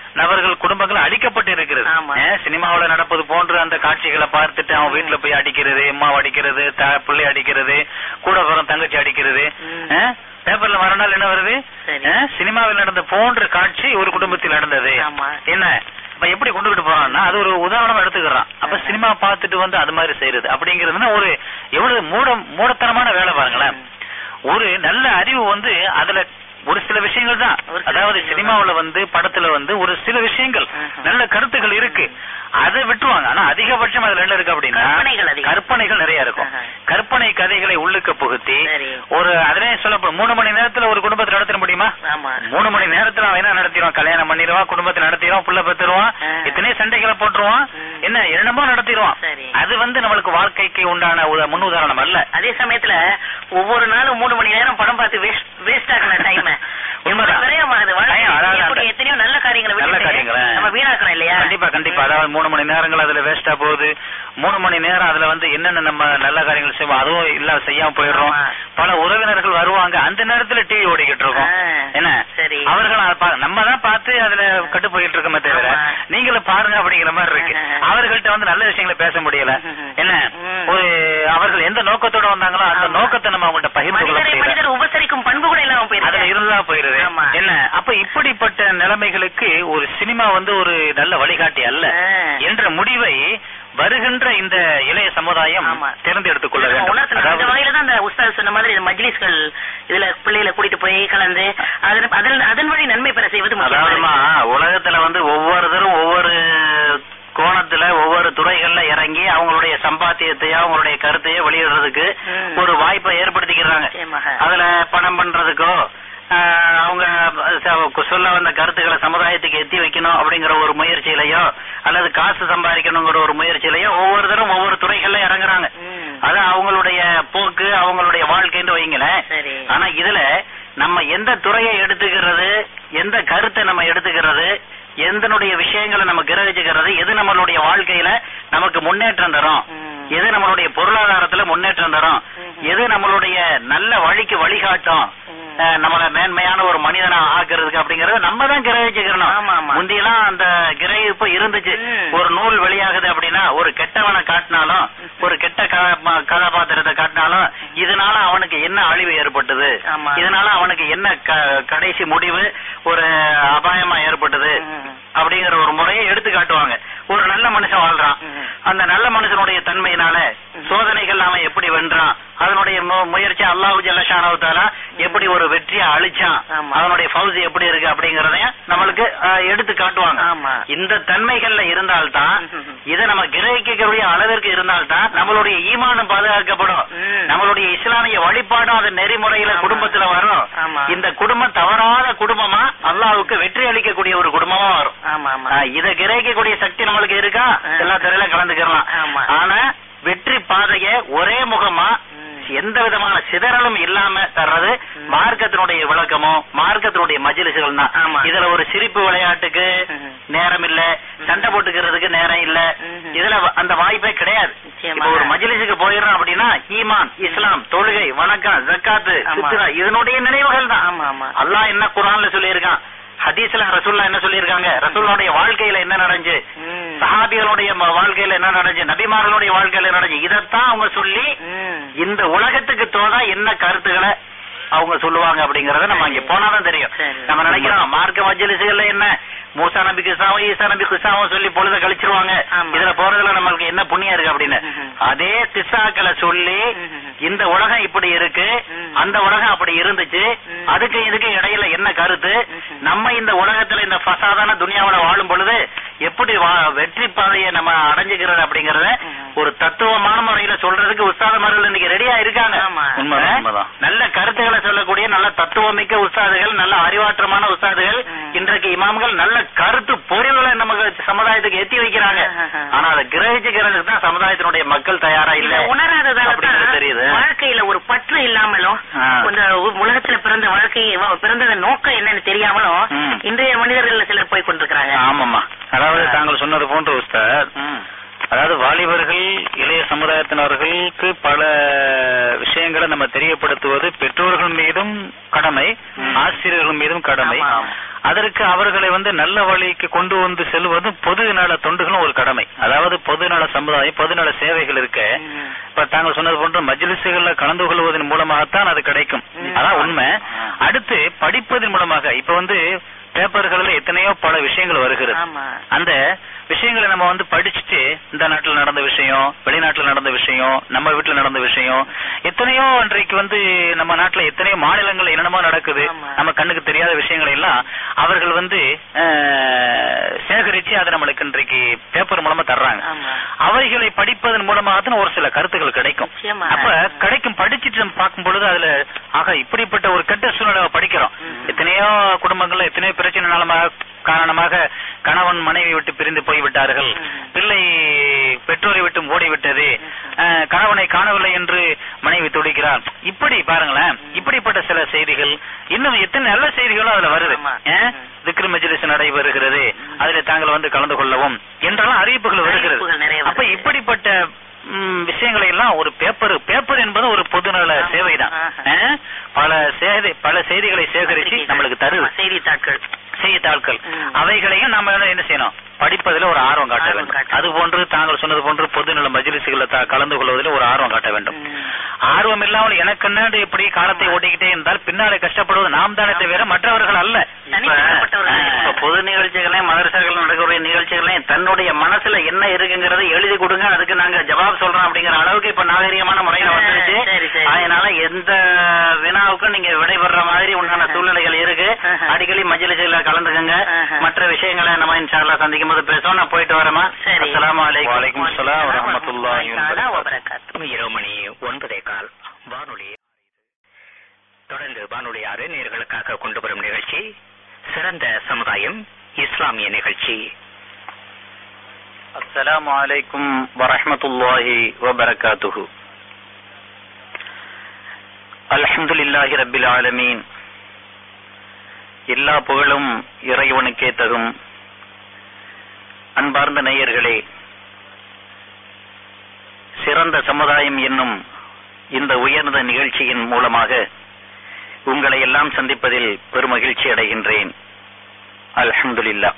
நபர்கள் குடும்பங்கள் அடிக்கப்பட்டு இருக்கிறது ஆமா. ஏன், சினிமாவுல நடப்பது போன்று அந்த காட்சிகளை பார்த்துட்டு அவன் வீட்டுல போய் அடிக்கிறது அம்மா அடிக்கிறது த- பிள்ளை அடிக்கிறது கூட பிறந்த தங்கச்சி அடிக்கிறது ம். ஏன், பேப்பர்ல மறுநாள் என்ன வருது சரி. ஏன், சினிமாவில் நடந்த போன்ற காட்சி ஒரு குடும்பத்தில் நடந்தது ஆமா. என்ன இப்ப எப்படி கொண்டுகிட்டு போறான்னா அது ஒரு உதாரணமா எடுத்துக்கிறான் அப்ப ஆஹா. சினிமா பார்த்துட்டு வந்து அது மாதிரி செய்யறது அப்படிங்கிறதுனா ஒரு எவ்வளவு மூட மூடத்தனமான வேலை பாருங்களேன் ஒரு நல்ல அறிவு வந்து அதுல ஒரு சில விஷயங்கள் தான் ஒரு சில அதாவது விஷயங்கள் சினிமாவுல வந்து படத்துல வந்து ஒரு சில விஷயங்கள் ஆஹா. நல்ல கருத்துக்கள் இருக்கு அதை விட்டுருவாங்க ஆனா அதிகபட்சம் அதுல என்ன இருக்கு அப்படின்னா கற்பனைகள் அதிகம். கற்பனைகள் நிறைய இருக்கும் ஆஹா. கற்பனை கதைகளை உள்ளுக்க புகுத்தி சரி. ஒரு அதிலே சொல்லப்படும் மூணு மணி நேரத்துல ஒரு குடும்பத்தை நடத்த முடியுமா ஆமா மூணு மணி நேரத்துல அவன் என்ன நடத்திடுவான் கல்யாணம் பண்ணிடுவான் குடும்பத்தை நடத்திடுவான் புள்ள பெத்துருவான் ஆ. இத்தனை சண்டைகளை போட்டுருவான் ம். என்ன என்னமோ நடத்திடுவான் சரி. அது வந்து நம்மளுக்கு வாழ்க்கைக்கு உண்டான உத- முன் உதாரணம் அல்ல அதே சமயத்துல ஒவ்வொரு நாளும் மூணு மணி நேரம் படம் பார்த்து வேஸ்ட் வேஸ்ட் ஆகின டைம் உண்மைதான். விரயமாகுது ஐயா, அதாவது வாழ்க்கை அந்த- எத்தனையோ நல்ல காரியங்களை நல்ல விட்டுட்டு காரியங்களை. நம்ம வீணாக்கணும் இல்லையா கண்டிப்பா கண்டிப்பா அதாவது மூணு மணி நேரங்கள் அதுல வேஸ்டா போகுது மூணு மணி நேரம் அதுல வந்து என்னென்ன நம்ம நல்ல காரியங்கள் செய்வோம் அதுவும் இல்ல செய்யாம போயிடுறோம் ஆமா. பல உறவினர்கள் வருவாங்க அந்த நேரத்துல டிவி ஓடிக்கிட்டு இருக்கோம் ஆ. என்ன சரி. அவர்கள் அதை பா- நம்ம தான் பார்த்து அதுல கட்டு போயிட்டு இருக்கோமே தவிர ஆமா. நீங்களும் பாருங்க அப்படிங்கிற மாதிரி இருக்கு ஆஹா. அவர்கள்ட்ட வந்து நல்ல விஷயங்களை பேச முடியல ம்ஹும். என்ன ம். ஒரு அவர்கள் எந்த நோக்கத்தோட வந்தாங்களோ அந்த ஆமா. நோக்கத்தை நம்ம அவங்கள்ட்ட பகிர்ந்து கொள்ள மனிதரை முடியல மனிதர் உபசரிக்கும் பண்பு கூட இல்லாம அதுல போயிருக்கு இருந்தா போயிருது ஆமா. என்ன அப்ப இப்படிப்பட்ட நிலைமைகளுக்கு ஒரு சினிமா வந்து ஒரு நல்ல வழிகாட்டி அல்ல ஆ. என்ற முடிவை வருகின்ற இந்த இளைய சமுதாயம் ஆமா. தேர்ந்தெடுத்துக் கொள்ள நம்ம வேண்டும் உணர்த்தணும். அந்த அதாவது வகையில தான் அந்த உஸ்தாத் சொன்ன மாதிரி இந்த மஜ்லிஸ்கள் இதுல பிள்ளைகளை கூட்டிட்டு போய் கலந்து அதன் அதன் அதன் வழி நன்மை பெற செய்வது அதாவதுமா முக்கியம் உலகத்துல வந்து ஒவ்வொருத்தரும் ஒவ்வொரு கோணத்துல ஒவ்வொரு துறைகள்ல இறங்கி அவங்களுடைய சம்பாத்தியத்தையோ அவங்களுடைய கருத்தையோ வெளியிடுறதுக்கு ம். ஒரு வாய்ப்பை ஏற்படுத்திக்கிறாங்க நிச்சயமாக. அதுல பணம் பண்றதுக்கோ ஆஹ், அவங்க ச- சொல்ல வந்த கருத்துக்களை சமுதாயத்துக்கு எத்தி வைக்கணும் அப்படிங்கிற ஒரு முயற்சியிலையோ அல்லது காசு சம்பாதிக்கணுங்கிற ஒரு முயற்சியிலையோ ஒவ்வொருத்தரும் ஒவ்வொரு துறைகள்ல இறங்குறாங்க ம். அது அவங்களுடைய போக்கு அவங்களுடைய வாழ்க்கைன்னு வைங்களேன் சரி. ஆனா இதுல நம்ம எந்த துறையை எடுத்துக்கிறது எந்த கருத்தை நம்ம எடுத்துக்கிறது எந்தனுடைய விஷயங்களை நம்ம கிரகிச்சுக்கிறது எது நம்மளுடைய வாழ்க்கையில நமக்கு முன்னேற்றம் தரும் ம். எது நம்மளுடைய பொருளாதாரத்துல முன்னேற்றம் தரும் ம். எது நம்மளுடைய நல்ல வழிக்கு வழிகாட்டும் ம். அஹ், நம்மள மேன்மையான ஒரு மனிதனா ஆக்குறதுக்கு அப்படிங்கறத நம்ம தான் கிரகிச்சுக்கிறோம் ஆமா, ஆமா. முந்தியெல்லாம் அந்த கிரகிப்பு இருந்துச்சு ம். ஒரு நூல் வெளியாகுது அப்படின்னா ஒரு கெட்டவனை காட்டினாலும் ஒரு கெட்ட க- ம- கதாபாத்திரத்தை காட்டினாலும் இதனால அவனுக்கு என்ன அழிவு ஏற்பட்டது ஆமா. இதனால அவனுக்கு என்ன க- கடைசி முடிவு ஒரு அபாயமா ஏற்பட்டது ம். அப்படிங்கிற ஒரு முறையை எடுத்து காட்டுவாங்க ஒரு நல்ல மனுஷன் வாழ்றான் ம். அந்த நல்ல மனுஷனுடைய தன்மையினால சோதனைகள் அவன் எப்படி வென்றான் அதனுடைய மு- முயற்சி அல்லாஹு ஜல்லஷானவத்தால எப்படி ஒரு வெற்றியை அழிச்சான் ஆமா. அதனுடைய ஃபவுஸ் எப்படி இருக்கு அப்படிங்கறதையும் நம்மளுக்கு அஹ், எடுத்து காட்டுவாங்க ஆமா. இந்த தன்மைகள்ல இருந்தால்தான் ம்ஹும். இதை நம்ம கிரகிக்கக்கூடிய அளவிற்கு இருந்தால்தான் நம்மளுடைய ஈமானம் பாதுகாக்கப்படும் ம். நம்மளுடைய இஸ்லாமிய வழிபாடும் அது நெறிமுறையில ஆமா. குடும்பத்துல வரும் ஆமா. இந்த குடும்பம் தவறாத குடும்பமா அல்லாஹ்வுக்கு வெற்றி அளிக்கக்கூடிய ஒரு குடும்பமா வரும் ஆமா ஆமா ஆஹ் இத கிரகிக்கக்கூடிய சக்தி நம்மளுக்கு இருக்கா ஆ. எல்லா துறையில கலந்துக்கலாம் ஆமா. ஆனா வெற்றி பாதைய ஒரே முகமா ம். எந்த விதமான சிதறலும் இல்லாம தர்றது ம். மார்க்கத்தினுடைய விளக்கமும் மார்க்கத்தினுடைய மஜிலிசுகள் தான் ஆமா. இதுல ஒரு சிரிப்பு விளையாட்டுக்கு ம். நேரம் இல்ல சண்டை போட்டுக்கிறதுக்கு நேரம் இல்ல ம்ஹும். இதுல வ- அந்த வாய்ப்பே கிடையாது நிச்சயமா. இப்ப ஒரு மஜிலிசுக்கு போயிடுறோம் அப்படின்னா ஈமான் இஸ்லாம் தொழுகை வணக்கம் ஜக்காத்து ஆமா. சித்ரா இதனுடைய நினைவுகள் தான் ஆமா ஆமா அல்லாஹ் என்ன குரான்ல சொல்லியிருக்கான் ஹதீஸ்ல ரசூல்லா என்ன சொல்லியிருக்காங்க ரசூலுடைய வாழ்க்கையில என்ன நடந்துச்சு ம். சஹாபிகளுடைய ம- வாழ்க்கையில என்ன நடந்துச்சு நபிமார்களுடைய வாழ்க்கையில என்ன நடந்துச்சு இதைத்தான் அவங்க சொல்லி ம். இந்த உலகத்துக்கு தோதா என்ன கருத்துக்களை அவங்க சொல்லுவாங்க அப்படிங்கறத நம்ம அங்க போனாதான் தெரியும் சரி. நம்ம நினைக்கிறோம் மார்க்க மஜ்லிசுகள்ல என்ன மூசா நபி கிசாவும் ஈசா நபி கிசாவும் சொல்லி பொழுத கழிச்சிருவாங்க ஆமா. இதுல போறதுல நம்மளுக்கு என்ன புண்ணியம் இருக்கு அப்படின்னு ம்ஹும். அதே கிசாக்களை சொல்லி ம்ஹும். இந்த உலகம் இப்படி இருக்கு ம். அந்த உலகம் அப்படி இருந்துச்சு ம். அதுக்கு இதுக்கு இடையில என்ன கருத்து ம்ஹும். நம்ம இந்த உலகத்துல இந்த ஃபசாதான துனியாவுல வாழும் பொழுது எப்படி வா- வெற்றி பாதையை நம்ம அடைஞ்சுக்கிறது அப்படிங்கறத ம்ஹும். ஒரு தத்துவமான முறையில சொல்றதுக்கு உஸ்தாதமார்கள் இன்னைக்கு ரெடியா இருக்காங்க ஆமா. உண்மைதான், ஆ? உண்மைதான். நல்ல கருத்துக்களை சொல்லக்கூடிய நல்ல தத்துவமிக்க உஸ்தாதுகள் நல்ல அறிவாற்றமான உஸ்தாதுகள் ம். இன்றைக்கு இமாம்கள் நல்ல கருத்து பொறிவுகளை நமக்கு சமுதாயத்துக்கு எத்தி வைக்கிறாங்க ஆஹா. ஆனா அதை கிரகிச்சுக்கிறதுக்கு தான் சமுதாயத்தினுடைய மக்கள் தயாரா இல்ல இதை உணராததால அப்படிங்கிறது தான் தெரியுது வாழ்க்கையில ஒரு பற்று இல்லாமலும் ஆ. இந்த உ- உலகத்துல பிறந்த வாழ்க்கை வ- பிறந்தத நோக்கம் என்னன்னு தெரியாமலும் ம். இன்றைய மனிதர்கள் சிலர் போய் கொண்டிருக்கிறாங்க ஆமாமா அதாவது தாங்கள் சொன்னது போன்ற உஸ்தாத் ம். அதாவது வாலிபர்கள் இளைய சமுதாயத்தினர்களுக்கு பல விஷயங்களை நம்ம தெரியப்படுத்துவது பெற்றோர்கள் மீதும் கடமை ம். ஆசிரியர்கள் மீதும் கடமை ஆமா. அதற்கு அவர்களை வந்து நல்ல வழிக்கு கொண்டு வந்து செல்வதும் பொது நல தொண்டுகளும் ஒரு கடமை அதாவது பொது நல சமுதாயம் பொது நல சேவைகள் இருக்க ம். இப்ப தாங்கள் சொன்னது போன்று மஜ்லிசுகள்ல கலந்து கொள்வதன் மூலமாகத்தான் அது கிடைக்கும் ம். அதான் உண்மை அடுத்து படிப்பதன் மூலமாக இப்ப வந்து பேப்பர்கள்ல எத்தனையோ பல விஷயங்கள் வருகிறது ஆமா அந்த விஷயங்களை நம்ம வந்து படிச்சுட்டு இந்த நாட்டுல நடந்த விஷயம் வெளிநாட்டுல நடந்த விஷயம் நம்ம வீட்டுல நடந்த விஷயம் எத்தனையோ இன்றைக்கு வந்து நம்ம நாட்டுல எத்தனையோ மாநிலங்கள் என்னென்னமோ நடக்குது ஆமா. நம்ம கண்ணுக்கு தெரியாத விஷயங்களை எல்லாம் அவர்கள் வந்து அஹ், சேகரிச்சு அதை நம்மளுக்கு இன்றைக்கு பேப்பர் மூலமா தர்றாங்க ஆமா அவைகளை படிப்பதன் மூலமாகத்தான் ஒரு சில கருத்துக்கள் கிடைக்கும் நிச்சயமா. அப்ப கிடைக்கும் படிச்சுட்டு நம்ம பார்க்கும் பொழுது அதுல ஆக இப்படிப்பட்ட ஒரு கெட்ட சூழ்நிலை படிக்கிறோம் ம். எத்தனையோ குடும்பங்கள்ல எத்தனையோ பிரச்சனை நலமாக காரணமாக கணவன் மனைவி விட்டு பிரிந்து போய்விட்டார்கள் ம். பிள்ளை பெற்றோரை விட்டு ஓடிவிட்டது அஹ், கணவனை காணவில்லை என்று மனைவி துடிக்கிறார் இப்படி பாருங்களேன் இப்படிப்பட்ட சில செய்திகள் இன்னும் எத்தனை நல்ல செய்திகளும் அதுல வருது ஆமா. அஹ், ம். திக்ரு மஜ்லிஸ் நடைபெறுகிறது அதில் தாங்கள் வந்து கலந்து கொள்ளவும் என்றெல்லாம் அறிவிப்புகள் வருகிறது அறிவிப்புகள் நிறைய வருது. அப்ப இப்படிப்பட்ட ம், விஷயங்களை எல்லாம் ஒரு பேப்பர் பேப்பர் என்பது ஒரு பொதுநல ஆமா. சேவைதான் ஆஹா. அஹ், பல செய்தி பல செய்திகளை சேகரிச்சு பத்திரிகைகள். நம்மளுக்கு தருது ஆமா, செய்தித்தாட்கள் செய்தித்தாட்கள் ம். அவைகளையும் நம்ம வந்து என்ன செய்யணும் படிப்பதில் ஒரு ஆர்வம் காட்ட ஆர்வம் வேண்டும் காட்ட அது போன்று தாங்கள் சொன்னது போன்று பொதுநல மஜ்லிசுகளை த- கலந்து கொள்வதில் ஒரு ஆர்வம் காட்ட வேண்டும் ம். ஆர்வம் இல்லாமல் எனக்கு என்னண்டு இப்படி காலத்தை ஓட்டிக்கிட்டே இருந்தால் பின்னாலே கஷ்டப்படுவது நாம் தானே தவிர மற்றவர்கள் அல்ல தனிப்பட்டவர்கள் இப்ப, இப்ப பொது நிகழ்ச்சிகளையும் மதரசர்கள் நடக்கக்கூடிய நிகழ்ச்சிகளையும் தன்னுடைய மனசுல என்ன இருக்குங்கிறத எழுதி கொடுங்க அதுக்கு நாங்க ஜவாப் சொல்றோம் அப்படிங்கிற அளவுக்கு இப்ப நாகரிகமான முறையில வந்துருச்சு சரி, சரி. அதனால எந்த வினாவுக்கும் நீங்க விடைபெற மாதிரி உண்டான சூழ்நிலைகள் இருக்கு ஆஹா. அடிக்கடி மஜ்லிஸ்ல கலந்துக்கங்க ஆஹா. மற்ற விஷயங்களை நம்ம இன்ஷால்லா சந்திக்கும் போது பேசுவோம் நான் போயிட்டு வரேமா சரி. அஸ்ஸலாமு அலைக்கும் வலைக்கும் ஸலாம் வ ரஹ்மத்துல்லாஹி வ தாலா பரகாத்துஹு. வ பரகாத்துஹு. இரவு மணி ஒன்பதே கால் வானொலி தொடர்ந்து வானொலி ஆறு நேர்களுக்காக கொண்டு வரும் நிகழ்ச்சி சிறந்த சமுதாயம் இஸ்லாமிய நிகழ்ச்சி அஸ்ஸலாமு அலைக்கும் வரஹ்மத்துல்லாஹி வபரகாத்துஹு அல்ஹம்துலில்லாஹி ரப்பில் ஆலமீன் எல்லா புகழும் இறைவனுக்கே தகும் அன்பார்ந்த நேயர்களே சிறந்த சமுதாயம் என்னும் இந்த உயர்ந்த நிகழ்ச்சியின் மூலமாக உங்களை எல்லாம் சந்திப்பதில் பெருமகிழ்ச்சி அடைகின்றேன் அல்ஹம்துலில்லாஹ்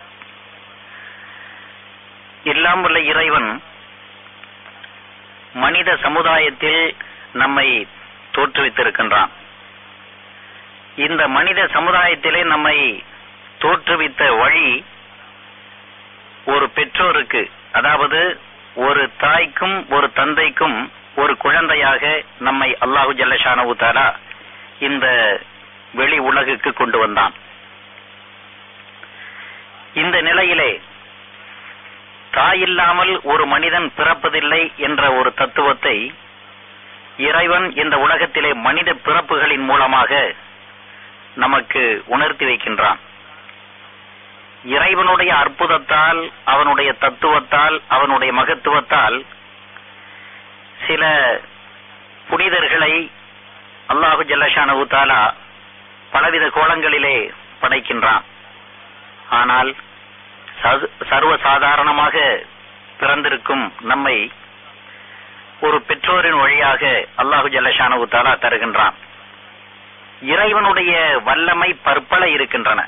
எல்லாம் உள்ள இறைவன் மனித சமுதாயத்தில் நம்மை தோற்றுவித்திருக்கின்றான் இந்த மனித சமுதாயத்திலே நம்மை தோற்றுவித்த வழி ஒரு பெற்றோருக்கு அதாவது ஒரு தாய்க்கும் ஒரு தந்தைக்கும் ஒரு குழந்தையாக நம்மை அல்லாஹு ஜல்லஷானவு தாலா இந்த வெளி உலகுக்கு கொண்டு வந்தான் இந்த நிலையிலே தாயில்லாமல் ஒரு மனிதன் பிறப்பதில்லை என்ற ஒரு தத்துவத்தை இறைவன் இந்த உலகத்திலே மனித பிறப்புகளின் மூலமாக நமக்கு உணர்த்தி வைக்கின்றான் இறைவனுடைய அற்புதத்தால் அவனுடைய தத்துவத்தால் அவனுடைய மகத்துவத்தால் சில புனிதர்களை அல்லாஹு ஜல்லஷானு தாலா பலவித கோலங்களிலே படைக்கின்றான் ஆனால் சது- சர்வ சாதாரணமாக பிறந்திருக்கும் நம்மை ஒரு பெற்றோரின் வழியாக அல்லாஹு ஜல்லஷானு தாலா தருகின்றான் இறைவனுடைய வல்லமை பற்பல இருக்கின்றன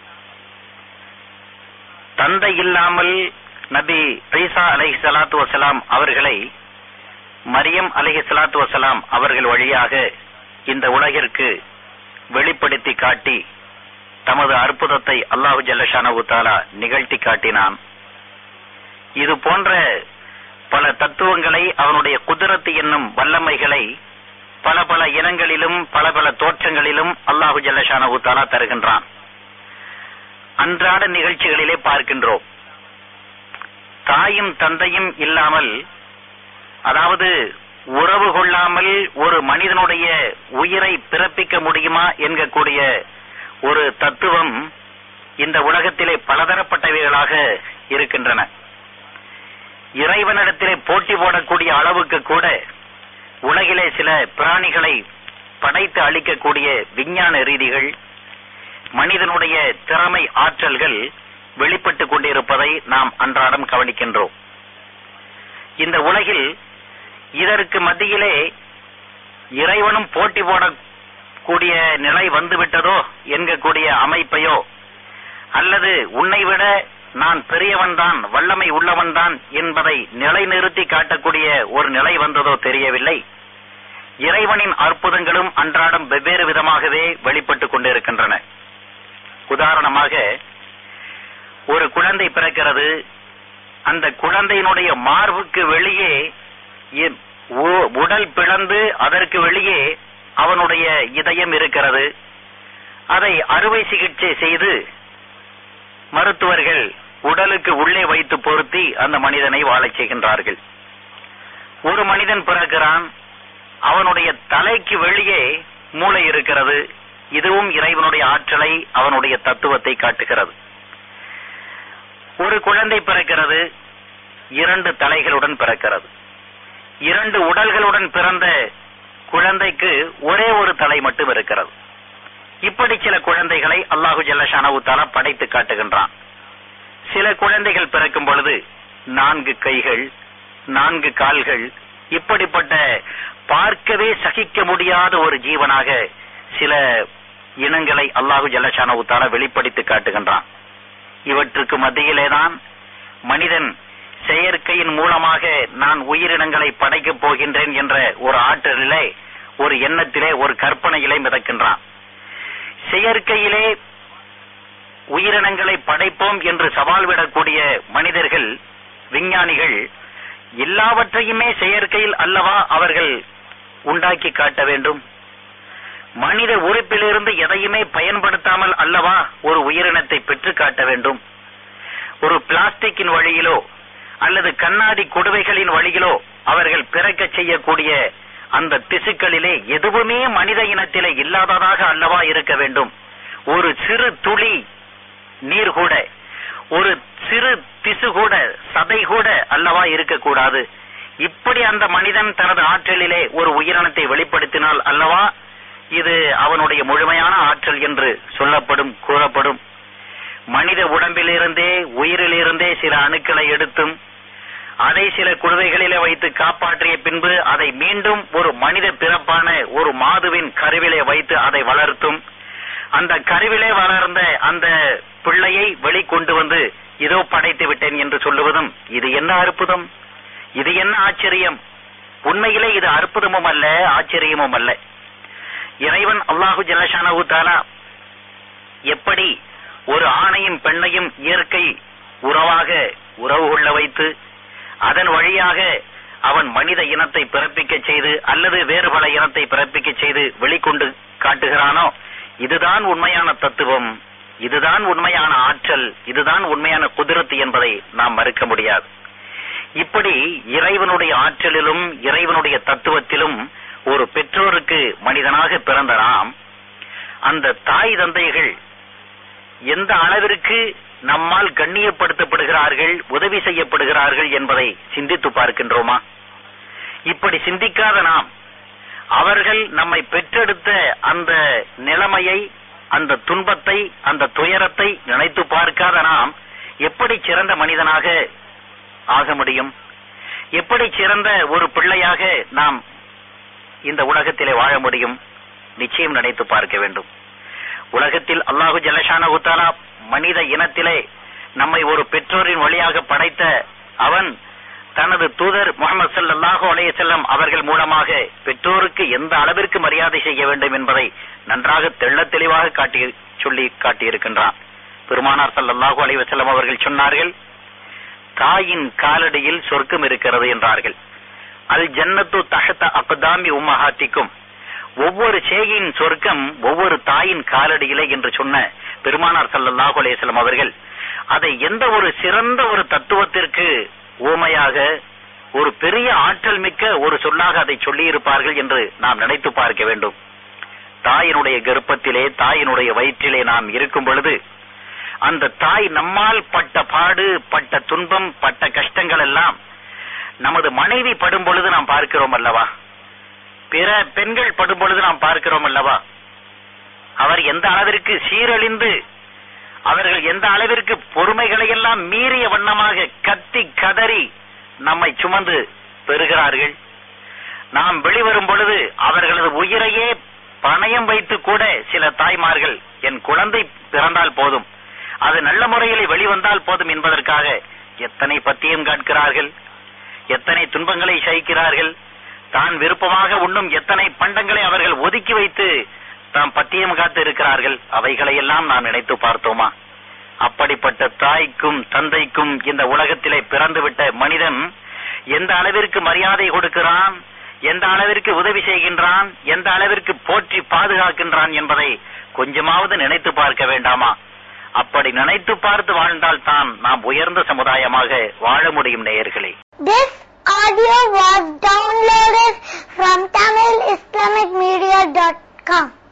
தந்தை இல்லாமல் நபி ஈசா அலைஹி ஸலாத்து வஸலாம் அவர்களை மரியம் அலைஹி ஸலாத்து வஸலாம் அவர்கள் வழியாக இந்த உலகிற்கு வெளிப்படுத்தி காட்டி தமது அற்புதத்தை அல்லாஹு ஜல்லஷானு தாலா நிகழ்த்தி காட்டினான் இது போன்ற பல தத்துவங்களை அவனுடைய குதிரத்து என்னும் வல்லமைகளை பல பல இனங்களிலும் பல பல தோற்றங்களிலும் அல்லாஹு ஜல்லஷானு தாலா தருகின்றான் அன்றாட நிகழ்ச்சிகளிலே பார்க்கின்றோம் தாயும் தந்தையும் இல்லாமல் அதாவது உறவு கொள்ளாமல் ஒரு மனிதனுடைய உயிரை பிறப்பிக்க முடியுமா என்கக்கூடிய ஒரு தத்துவம் இந்த உலகத்திலே பலதரப்பட்டவைகளாக இருக்கின்றன இறைவனிடத்திலே போட்டி போடக்கூடிய அளவுக்கு கூட உலகிலே சில பிராணிகளை படைத்து அளிக்கக்கூடிய விஞ்ஞான ரீதிகள் மனிதனுடைய திறமை ஆற்றல்கள் வெளிப்பட்டுக் கொண்டிருப்பதை நாம் அன்றாடம் கவனிக்கின்றோம் இந்த உலகில் இதற்கு மத்தியிலே இறைவனும் போட்டி போட கூடிய நிலை வந்துவிட்டதோ என்கக்கூடிய அமைப்பையோ அல்லது உன்னை விட நான் பெரியவன்தான் வல்லமை உள்ளவன்தான் என்பதை நிலைநிறுத்தி காட்டக்கூடிய ஒரு நிலை வந்ததோ தெரியவில்லை இறைவனின் அற்புதங்களும் அன்றாடம் வெவ்வேறு விதமாகவே வெளிப்பட்டுக் கொண்டிருக்கின்றன உதாரணமாக ஒரு குழந்தை பிறக்கிறது அந்த குழந்தையினுடைய மார்புக்கு வெளியே இ- உ- உடல் பிளந்து அதற்கு வெளியே அவனுடைய இதயம் இருக்கிறது அதை அறுவை சிகிச்சை செய்து மருத்துவர்கள் உடலுக்கு உள்ளே வைத்து பொருத்தி அந்த மனிதனை வாழச் செய்கின்றார்கள் ஒரு மனிதன் பிறக்கிறான் அவனுடைய தலைக்கு வெளியே மூளை இருக்கிறது இதுவும் இறைவனுடைய ஆற்றலை அவனுடைய தத்துவத்தை காட்டுகிறது ஒரு குழந்தை பிறக்கிறது இரண்டு தலைகளுடன் பிறக்கிறது இரண்டு உடல்களுடன் பிறந்த குழந்தைக்கு ஒரே ஒரு தலை மட்டும் இருக்கிறது இப்படி சில குழந்தைகளை அல்லாஹு ஜல்லஷானவு தாலா படைத்து காட்டுகின்றான் சில குழந்தைகள் பிறக்கும் பொழுது நான்கு கைகள் நான்கு கால்கள் இப்படிப்பட்ட பார்க்கவே சகிக்க முடியாத ஒரு ஜீவனாக சில இனங்களை அல்லாஹு ஜல்லஷானவு தாலா வெளிப்படுத்தி காட்டுகின்றான் இவற்றுக்கு மத்தியிலேதான் மனிதன் செயற்கையின் மூலமாக நான் உயிரினங்களை படைக்கப் போகின்றேன் என்ற ஒரு ஆற்றலிலே ஒரு எண்ணத்திலே ஒரு கற்பனையிலே மிதக்கின்றான் செயற்கையிலே உயிரினங்களை படைப்போம் என்று சவால் விடக்கூடிய மனிதர்கள் விஞ்ஞானிகள் எல்லாவற்றையுமே செயற்கையில் அல்லவா அவர்கள் உண்டாக்கி காட்ட வேண்டும் மனித உறுப்பிலிருந்து எதையுமே பயன்படுத்தாமல் அல்லவா ஒரு உயிரினத்தை பெற்று காட்ட வேண்டும் ஒரு பிளாஸ்டிக்கின் வழியிலோ அல்லது கண்ணாடி குடுவைகளின் வழியிலோ அவர்கள் பிறக்கச் செய்யக்கூடிய அந்த திசுக்களிலே எதுவுமே மனித இனத்திலே இல்லாததாக அல்லவா இருக்க வேண்டும் ஒரு சிறு துளி நீர் கூட ஒரு சிறு திசு கூட சதை கூட அல்லவா இருக்கக்கூடாது இப்படி அந்த மனிதன் தனது ஆற்றலிலே ஒரு உயிரினத்தை வெளிப்படுத்தினால் அல்லவா இது அவனுடைய முழுமையான ஆற்றல் என்று சொல்லப்படும் கூறப்படும் மனித உடம்பிலிருந்தே உயிரிலிருந்தே சில அணுக்களை எடுத்தும் அதை சில குடுவைகளிலே வைத்து காப்பாற்றிய பின்பு அதை மீண்டும் ஒரு மனித பிறப்பான ஒரு மாதுவின் கருவிலே வைத்து அதை வளர்த்தும் அந்த கருவிலே வளர்ந்த அந்த பிள்ளையை வெளிக்கொண்டு வந்து இதோ படைத்து விட்டேன் என்று சொல்லுவதும் இது என்ன அற்புதம் இது என்ன ஆச்சரியம் உண்மையிலே இது அற்புதமும் அல்ல ஆச்சரியமும் அல்ல இறைவன் அல்லாஹு ஜல்லஷானஹு தாலா எப்படி ஒரு ஆணையும் பெண்ணையும் இயற்கை உறவாக உறவு கொள்ள வைத்து அதன் வழியாக அவன் மனித இனத்தை பிறப்பிக்கச் செய்து அல்லது வேறு பல இனத்தை பிறப்பிக்கச் செய்து வெளிக்கொண்டு காட்டுகிறானோ இதுதான் உண்மையான தத்துவம் இதுதான் உண்மையான ஆற்றல் இதுதான் உண்மையான குதிரத்து என்பதை நாம் மறுக்க முடியாது இப்படி இறைவனுடைய ஆற்றலிலும் இறைவனுடைய தத்துவத்திலும் ஒரு பெற்றோருக்கு மனிதனாக பிறந்த நாம் அந்த தாய் தந்தைகள் எந்த அளவிற்கு நம்மால் கண்ணியப்படுத்தப்படுகிறார்கள் உதவி செய்யப்படுகிறார்கள் என்பதை சிந்தித்து பார்க்கின்றோமா இப்படி சிந்திக்காத நாம் அவர்கள் நம்மை பெற்றெடுத்த அந்த நிலைமையை அந்த துன்பத்தை அந்த துயரத்தை நினைத்து பார்க்காத நாம் எப்படி சிறந்த மனிதனாக ஆக முடியும் எப்படி சிறந்த ஒரு பிள்ளையாக நாம் இந்த உலகத்திலே வாழ முடியும் நிச்சயம் நினைத்து பார்க்க வேண்டும் உலகத்தில் அல்லாஹு ஜலஷான உத்தாலா மனித இனத்திலே நம்மை ஒரு பெற்றோரின் வழியாக படைத்த அவன் தனது தூதர் முகமது ஸல்லல்லாஹு அலைஹி வஸல்லம் அவர்கள் மூலமாக பெற்றோருக்கு எந்த அளவிற்கு மரியாதை செய்ய வேண்டும் என்பதை நன்றாக தெள்ளத் தெளிவாக காட்டி சொல்லி காட்டியிருக்கின்றான் பெருமானார் ஸல்லல்லாஹு அலைஹி வஸல்லம் அவர்கள் சொன்னார்கள் தாயின் காலடியில் சொர்க்கம் இருக்கிறது என்றார்கள் அல் ஜன்னத்து தஹத அக்தாமி உம்மஹாத்திக்கும் ஒவ்வொரு சேயின் சொர்க்கம் ஒவ்வொரு தாயின் காலடியிலே என்று சொன்ன பெருமானார் ஸல்லல்லாஹு அலைஹி வஸல்லம் அவர்கள் அதை எந்த ஒரு சிறந்த ஒரு தத்துவத்திற்கு ஊமையாக ஒரு பெரிய ஆற்றல் மிக்க ஒரு சொல்லாக அதை சொல்லி இருப்பார்கள் என்று நாம் நினைத்து பார்க்க வேண்டும் தாயினுடைய கர்ப்பத்திலே தாயினுடைய வயிற்றிலே நாம் இருக்கும் பொழுது அந்த தாய் நம்மால் பட்ட பாடு பட்ட துன்பம் பட்ட கஷ்டங்கள் எல்லாம் நமது மனைவி படும் பொழுது நாம் பார்க்கிறோம் அல்லவா பிற பெண்கள் படும் பொழுது நாம் பார்க்கிறோம் அல்லவா அவர் எந்த அளவிற்கு சீரழிந்து அவர்கள் எந்த அளவிற்கு பொறுமைகளை எல்லாம் மீறிய வண்ணமாக கத்தி கதறி நம்மை சுமந்து பெறுகிறார்கள் நாம் வெளிவரும் பொழுது அவர்களது உயிரையே பணயம் வைத்து கூட சில தாய்மார்கள் என் குழந்தை பிறந்தால் போதும் அது நல்ல முறையில் வெளிவந்தால் போதும் என்பதற்காக எத்தனை பத்தியம் கேட்கிறார்கள் எத்தனை துன்பங்களை சகிக்கிறார்கள் தான் விருப்பமாக உண்ணும் எத்தனை பண்டங்களை அவர்கள் ஒதுக்கி வைத்து தாம் பத்தியம் காத்து இருக்கிறார்கள் அவைகளை எல்லாம் நாம் நினைத்து பார்த்தோமா அப்படிப்பட்ட தாய்க்கும் தந்தைக்கும் இந்த உலகத்திலே பிறந்துவிட்ட மனிதன் எந்த அளவிற்கு மரியாதை கொடுக்கிறான் எந்த அளவிற்கு உதவி செய்கின்றான் எந்த அளவிற்கு போற்றி பாதுகாக்கின்றான் என்பதை கொஞ்சமாவது நினைத்து பார்க்க வேண்டாமா அப்படி நினைத்து பார்த்து வாழ்ந்தால் தான் நாம் உயர்ந்த சமுதாயமாக வாழ முடியும் நேயர்களே This audio was downloaded from TamilIslamicMedia.com.